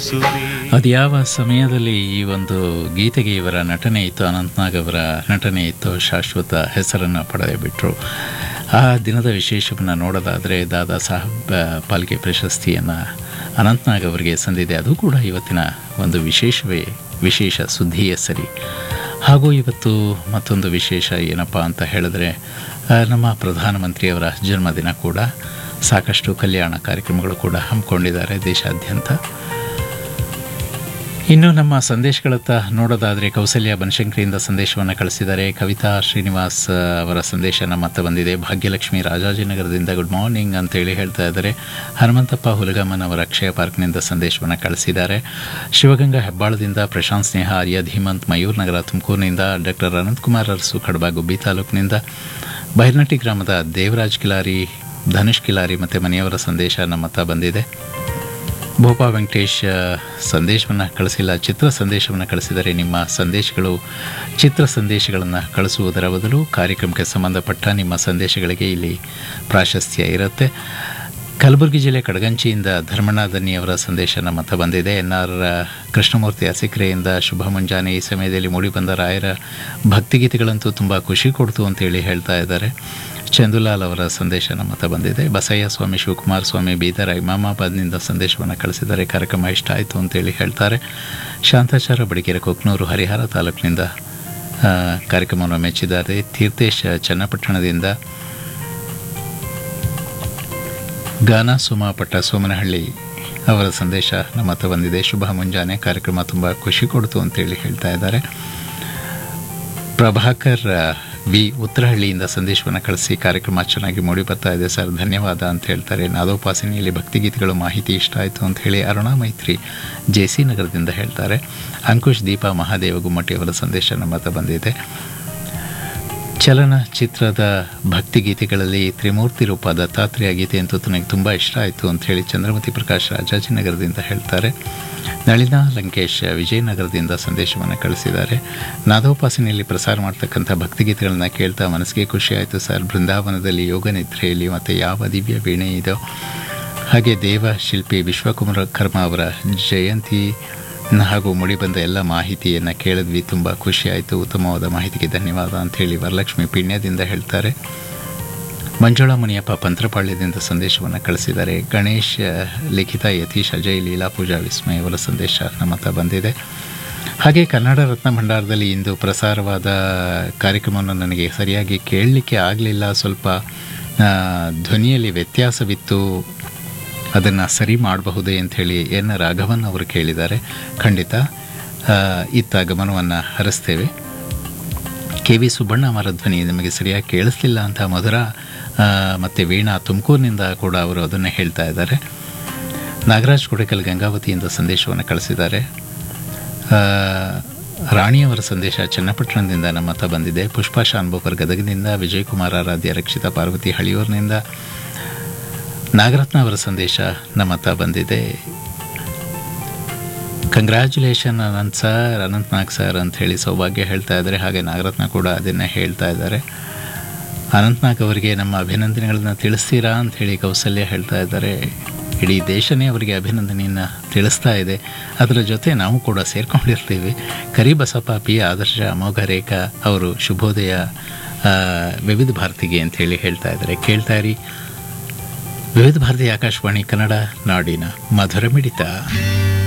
ಅದ್ಯಾವ ಸಮಯದಲ್ಲಿ ಈ ಒಂದು ಗೀತೆಗೆ ಇವರ ನಟನೆ ಇತ್ತು ಅನಂತ್ನಾಗ್ ಅವರ ನಟನೆ ಇತ್ತು ಶಾಶ್ವತ ಹೆಸರನ್ನು ಪಡೆದುಬಿಟ್ರು ಆ ದಿನದ ವಿಶೇಷವನ್ನು ನೋಡೋದಾದರೆ ದಾದಾ ಸಾಹೇಬ್ ಪಾಲ್ಕೆ ಪ್ರಶಸ್ತಿಯನ್ನು ಅನಂತ್ನಾಗ್ ಅವರಿಗೆ ಸಂದಿದೆ ಅದು ಕೂಡ ಇವತ್ತಿನ ಒಂದು ವಿಶೇಷವೇ ವಿಶೇಷ ಸುದ್ದಿಯೇ ಸರಿ ಹಾಗೂ ಇವತ್ತು ಮತ್ತೊಂದು ವಿಶೇಷ ಏನಪ್ಪ ಅಂತ ಹೇಳಿದ್ರೆ ಆ, ನಮ್ಮ ಪ್ರಧಾನಮಂತ್ರಿಯವರ ಜನ್ಮದಿನ ಕೂಡ ಸಾಕಷ್ಟು ಕಲ್ಯಾಣ ಕಾರ್ಯಕ್ರಮಗಳು ಕೂಡ ಹಮ್ಮಿಕೊಂಡಿದ್ದಾರೆ ದೇಶಾದ್ಯಂತ ಇನ್ನು ನಮ್ಮ ಸಂದೇಶಗಳತ್ತ ನೋಡೋದಾದರೆ ಕೌಸಲ್ಯ ಬನಶಂಕರಿಯಿಂದ ಸಂದೇಶವನ್ನು ಕಳಿಸಿದ್ದಾರೆ ಕವಿತಾ ಶ್ರೀನಿವಾಸ್ ಅವರ ಸಂದೇಶ ನಮ್ಮ ಹತ್ರ ಬಂದಿದೆ ಭಾಗ್ಯಲಕ್ಷ್ಮಿ ರಾಜಾಜಿನಗರದಿಂದ ಗುಡ್ ಮಾರ್ನಿಂಗ್ ಅಂತೇಳಿ ಹೇಳ್ತಾ ಇದ್ದಾರೆ ಹನುಮಂತಪ್ಪ ಹುಲಗಮ್ಮನ್ ಅವರ ಅಕ್ಷಯ ಪಾರ್ಕ್ನಿಂದ ಸಂದೇಶವನ್ನು ಕಳಿಸಿದ್ದಾರೆ ಶಿವಗಂಗಾ ಹೆಬ್ಬಾಳದಿಂದ ಪ್ರಶಾಂತ್ ಸ್ನೇಹ ಆರ್ಯ ಧೀಮಂತ್ ಮಯೂರ್ ನಗರ ತುಮಕೂರಿನಿಂದ ಡಾಕ್ಟರ್ ಅನಂತಕುಮಾರ್ ಅರಸು ಕಡಬ ಗುಬ್ಬಿ ತಾಲೂಕಿನಿಂದ ಬೈರ್ನಟ್ಟಿ ಗ್ರಾಮದ ದೇವರಾಜ್ ಕಿಲಾರಿ ಧನುಷ್ ಕಿಲಾರಿ ಮತ್ತು ಮನೆಯವರ ಸಂದೇಶ ನಮ್ಮ ಹತ್ರ ಬಂದಿದೆ ಭೋಪಾ ವೆಂಕಟೇಶ್ ಆ, ಸಂದೇಶವನ್ನು ಕಳಿಸಿಲ್ಲ ಚಿತ್ರ ಸಂದೇಶವನ್ನು ಕಳಿಸಿದರೆ ನಿಮ್ಮ ಸಂದೇಶಗಳು ಚಿತ್ರ ಸಂದೇಶಗಳನ್ನು ಕಳಿಸುವುದರ ಬದಲು ಕಾರ್ಯಕ್ರಮಕ್ಕೆ ಸಂಬಂಧಪಟ್ಟ ನಿಮ್ಮ ಸಂದೇಶಗಳಿಗೆ ಇಲ್ಲಿ ಪ್ರಾಶಸ್ತ್ಯ ಇರುತ್ತೆ ಕಲಬುರಗಿ ಜಿಲ್ಲೆ ಕಡಗಂಚಿಯಿಂದ ಧರ್ಮಣ್ಣ ದನ್ನಿಯವರ ಸಂದೇಶ ನಮ್ಮ ಹತ್ರ ಬಂದಿದೆ ಎನ್ ಆರ್ ಕೃಷ್ಣಮೂರ್ತಿ ಅಸಿಕ್ರೆಯಿಂದ ಶುಭ ಮುಂಜಾನೆ ಈ ಸಮಯದಲ್ಲಿ ಮೂಡಿಬಂದ ರಾಯರ ಭಕ್ತಿಗೀತೆಗಳಂತೂ ತುಂಬ ಖುಷಿ ಕೊಡ್ತು ಅಂತೇಳಿ ಹೇಳ್ತಾ ಇದ್ದಾರೆ ಚಂದುಲಾಲ್ ಅವರ ಸಂದೇಶ ನಮ್ಮ ಹತ್ರ ಬಂದಿದೆ ಬಸಯ್ಯ ಸ್ವಾಮಿ ಶಿವಕುಮಾರ್ ಸ್ವಾಮಿ ಬೀದರ್ ಇಮಾಮಾಬಾದ್ನಿಂದ ಸಂದೇಶವನ್ನು ಕಳಿಸಿದ್ದಾರೆ ಕಾರ್ಯಕ್ರಮ ಇಷ್ಟ ಆಯಿತು ಅಂತೇಳಿ ಹೇಳ್ತಾರೆ ಶಾಂತಾಚಾರ ಬಡಿಗೆರೆ ಕೊಕ್ನೂರು ಹರಿಹರ ತಾಲೂಕಿನಿಂದ ಆ, ಕಾರ್ಯಕ್ರಮವನ್ನು ಮೆಚ್ಚಿದ್ದಾರೆ ತೀರ್ಥೇಶ್ ಚನ್ನಪಟ್ಟಣದಿಂದ ಗಾನ ಸುಮಾ ಪಟ್ಟ ಸೋಮನಹಳ್ಳಿ ಅವರ ಸಂದೇಶ ನಮ್ಮ ಹತ್ರ ಬಂದಿದೆ ಶುಭ ಮುಂಜಾನೆ ಕಾರ್ಯಕ್ರಮ ತುಂಬ ಖುಷಿ ಕೊಡ್ತು ಅಂತೇಳಿ ಹೇಳ್ತಾ ಇದ್ದಾರೆ ಪ್ರಭಾಕರ್ ಆ, ವಿ ಉತ್ತರಹಳ್ಳಿಯಿಂದ ಸಂದೇಶವನ್ನು ಕಳಿಸಿ ಕಾರ್ಯಕ್ರಮ ಚೆನ್ನಾಗಿ ಮೂಡಿ ಬರ್ತಾ ಇದೆ ಸರ್ ಧನ್ಯವಾದ ಅಂತ ಹೇಳ್ತಾರೆ ನಾದೋಪಾಸನೆಯಲ್ಲಿ ಭಕ್ತಿಗೀತೆಗಳು ಮಾಹಿತಿ ಇಷ್ಟ ಆಯಿತು ಅಂತ ಹೇಳಿ ಅರುಣಾ ಮೈತ್ರಿ ಜೆ ಸಿ ನಗರದಿಂದ ಹೇಳ್ತಾರೆ ಅಂಕುಶ್ ದೀಪಾ ಮಹಾದೇವ ಗುಮ್ಮಟಿ ಅವರ ಸಂದೇಶ ನಮ್ಮ ಹತ್ರ ಬಂದಿದೆ ಚಲನಚಿತ್ರದ ಭಕ್ತಿಗೀತೆಗಳಲ್ಲಿ ತ್ರಿಮೂರ್ತಿ ರೂಪ ದತ್ತಾತ್ರೇಯ ಗೀತೆ ಅಂತೂ ನನಗೆ ತುಂಬ ಇಷ್ಟ ಆಯಿತು ಅಂತ ಹೇಳಿ ಚಂದ್ರಮತಿ ಪ್ರಕಾಶ್ ರಾಜಾಜಿನಗರದಿಂದ ಹೇಳ್ತಾರೆ ನಳಿನಾ ಲಂಕೇಶ್ ವಿಜಯನಗರದಿಂದ ಸಂದೇಶವನ್ನು ಕಳಿಸಿದ್ದಾರೆ ನಾದೋಪಾಸನೆಯಲ್ಲಿ ಪ್ರಸಾರ ಮಾಡ್ತಕ್ಕಂಥ ಭಕ್ತಿಗೀತೆಗಳನ್ನ ಕೇಳ್ತಾ ಮನಸ್ಸಿಗೆ ಖುಷಿ ಆಯಿತು ಸರ್ ಬೃಂದಾವನದಲ್ಲಿ ಯೋಗ ನಿದ್ರೆಯಲ್ಲಿ ಮತ್ತು ಯಾವ ದಿವ್ಯ ವೀಣೆ ಇದೋ ಹಾಗೆ ದೇವ ಶಿಲ್ಪಿ ವಿಶ್ವಕುಮಾರ ಕರ್ಮ ಅವರ ಜಯಂತಿ ಹಾಗೂ ಮುಡಿಬಂದ ಎಲ್ಲ ಮಾಹಿತಿಯನ್ನು ಕೇಳಿದ್ವಿ ತುಂಬ ಖುಷಿ ಆಯಿತು ಉತ್ತಮವಾದ ಮಾಹಿತಿಗೆ ಧನ್ಯವಾದ ಅಂಥೇಳಿ ವರಲಕ್ಷ್ಮಿ ಪಿಣ್ಯದಿಂದ ಹೇಳ್ತಾರೆ ಮಂಜುಳಾ ಮುನಿಯಪ್ಪ ಪಂತ್ರಪಾಳ್ಯದಿಂದ ಸಂದೇಶವನ್ನು ಕಳಿಸಿದ್ದಾರೆ ಗಣೇಶ್ ಲಿಖಿತ ಯತೀಶ್ ಅಜಯ್ ಲೀಲಾ ಪೂಜಾ ವಿಸ್ಮಯ ಅವರ ಸಂದೇಶ ನಮ್ಮ ಹತ್ರ ಬಂದಿದೆ ಹಾಗೆ ಕನ್ನಡ ರತ್ನ ಭಂಡಾರದಲ್ಲಿ ಇಂದು ಪ್ರಸಾರವಾದ ಕಾರ್ಯಕ್ರಮವನ್ನು ನನಗೆ ಸರಿಯಾಗಿ ಕೇಳಲಿಕ್ಕೆ ಆಗಲಿಲ್ಲ ಸ್ವಲ್ಪ ಆ, ಧ್ವನಿಯಲ್ಲಿ ವ್ಯತ್ಯಾಸವಿತ್ತು ಅದನ್ನು ಸರಿ ಮಾಡಬಹುದೇ ಅಂಥೇಳಿ ಎನ್ ರಾಘವನ್ ಅವರು ಕೇಳಿದ್ದಾರೆ ಖಂಡಿತ ಆ, ಇತ್ತ ಗಮನವನ್ನು ಹರಿಸ್ತೇವೆ ಕೆ ವಿ ಸುಬ್ಬಣ್ಣ ಅವರ ಧ್ವನಿ ನಿಮಗೆ ಸರಿಯಾಗಿ ಕೇಳಿಸ್ಲಿಲ್ಲ ಅಂತ ಮಧುರ ಆ, ಮತ್ತು ವೀಣಾ ತುಮಕೂರಿನಿಂದ ಕೂಡ ಅವರು ಅದನ್ನು ಹೇಳ್ತಾ ಇದ್ದಾರೆ ನಾಗರಾಜ್ ಕುಡಕಲ್ ಗಂಗಾವತಿಯಿಂದ ಸಂದೇಶವನ್ನು ಕಳಿಸಿದ್ದಾರೆ ಆ, ರಾಣಿಯವರ ಸಂದೇಶ ಚನ್ನಪಟ್ಟಣದಿಂದ ನಮ್ಮ ಹತ್ರ ಬಂದಿದೆ ಪುಷ್ಪಾ ಶಾನ್ಬೋಕರ್ ಗದಗದಿಂದ ವಿಜಯಕುಮಾರ್ ಆರಾಧ್ಯ ರಕ್ಷಿತಾ ಪಾರ್ವತಿ ಹಳಿಯೂರಿನಿಂದ ನಾಗರತ್ನ ಅವರ ಸಂದೇಶ ನಮ್ಮ ಹತ್ರ ಬಂದಿದೆ congratulation Ananth sir Ananth Nag sir ಅಂತ ಹೇಳಿ ಸೌಭಾಗ್ಯ ಹೇಳ್ತಾ ಇದ್ದಾರೆ ಹಾಗೆ ನಾಗರತ್ನ ಕೂಡ ಅದನ್ನೇ ಹೇಳ್ತಾ ಇದ್ದಾರೆ ಅನಂತ್ನಾಗ್ ಅವರಿಗೆ ನಮ್ಮ ಅಭಿನಂದನೆಗಳನ್ನ ತಿಳಿಸ್ತೀರಾ ಅಂತ ಹೇಳಿ ಕೌಸಲ್ಯ ಹೇಳ್ತಾ ಇದ್ದಾರೆ ಇಡೀ ದೇಶನೇ ಅವರಿಗೆ ಅಭಿನಂದನೆಯನ್ನು ತಿಳಿಸ್ತಾ ಇದೆ ಅದರ ಜೊತೆ ನಾವು ಕೂಡ ಸೇರ್ಕೊಂಡಿರ್ತೀವಿ ಕರಿಬಸಪ್ಪ ಪಿ ಆದರ್ಶ ಅಮೋಘ ರೇಖಾ ಅವರು ಶುಭೋದಯ ಆ, ವಿವಿಧ ಭಾರತಿಗೆ ಅಂತ ಹೇಳಿ ಹೇಳ್ತಾ ಇದ್ದಾರೆ ಕೇಳ್ತಾ ಇರಿ ವಿವಿಧ ಭಾರತಿ ಆಕಾಶವಾಣಿ ಕನ್ನಡ ನಾಡಿನ ಮಧುರ ಮಿಡಿತ